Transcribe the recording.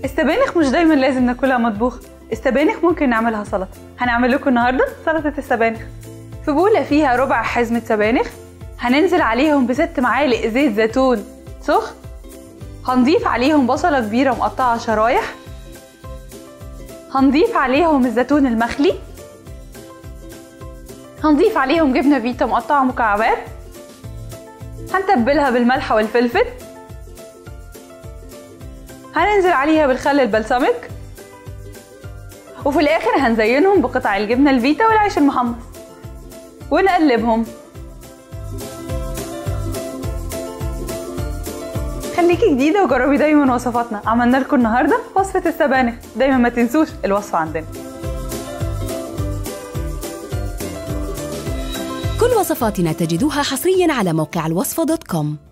السبانخ مش دايما لازم ناكلها مطبوخ السبانخ ممكن نعملها سلطه هنعمل لكم النهارده سلطه السبانخ في بوله فيها ربع حزمه سبانخ هننزل عليهم بست معالق زيت زيتون سخن هنضيف عليهم بصله كبيره مقطعه شرايح هنضيف عليهم الزيتون المخلي هنضيف عليهم جبنه فيتا مقطعه مكعبات هنتبلها بالملح والفلفل هننزل عليها بالخل البلسمك وفي الاخر هنزينهم بقطع الجبنه الفيتا والعيش المحمص ونقلبهم خليكي جديده وجربي دايما وصفاتنا عملنا لكم النهارده وصفه السبانخ دايما ما تنسوش الوصفه عندنا كل وصفاتنا تجدوها حصريا على موقع الوصفة دوت كوم